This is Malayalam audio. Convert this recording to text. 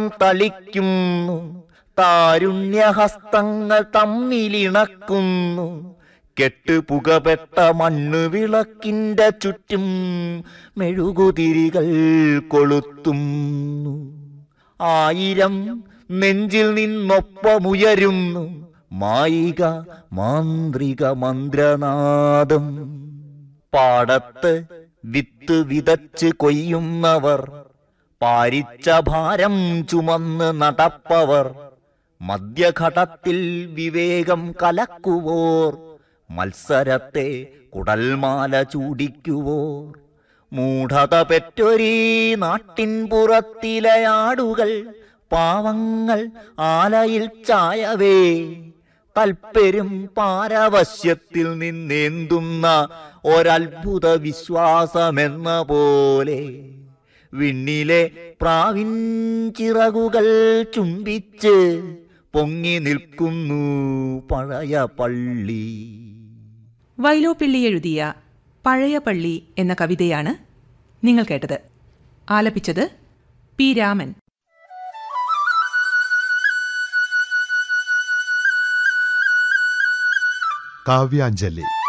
തളിക്കുന്നു താരുണ്യഹസ്തങ്ങൾ തമ്മിലിണക്കുന്നു കെട്ടുപുകപ്പെട്ട മണ്ണ് വിളക്കിന്റെ ചുറ്റും മെഴുകുതിരികൾ കൊളുത്തുന്നു ആയിരം നെഞ്ചിൽ നിന്നൊപ്പമുയരുന്നു മായിക മാന്ത്രിക മന്ത്രനാദം പാടത്ത് വിത്ത് വിതച്ച് കൊയ്യുന്നവർ പാരിച്ച ഭാരം ചുമന്ന് നടപ്പവർ മധ്യഘട്ടത്തിൽ വിവേകം കലക്കുവോർ മത്സരത്തെ കുടൽമാല ചൂടിക്കുവോർ മൂഢത പെറ്റൊരീ നാട്ടിൻ പുറത്തിലെ ആടുകൾ പാവങ്ങൾ ആലയിൽ ചായവേ കൽപ്പെരും പാരവശ്യത്തിൽ നിന്നേന്തുന്ന ഒരത്ഭുത വിശ്വാസമെന്ന പോലെ വിണ്ണിലെ പ്രാവിൻ ചിറകുകൾ ചുംബിച്ച് പൊങ്ങി നിൽക്കുന്നു പഴയ പള്ളി വൈലോപ്പിള്ളി എഴുതിയ പഴയ പള്ളി എന്ന കവിതയാണ് നിങ്ങൾ കേട്ടത് ആലപിച്ചത് പി രാമൻ കാവ്യാഞ്ജലി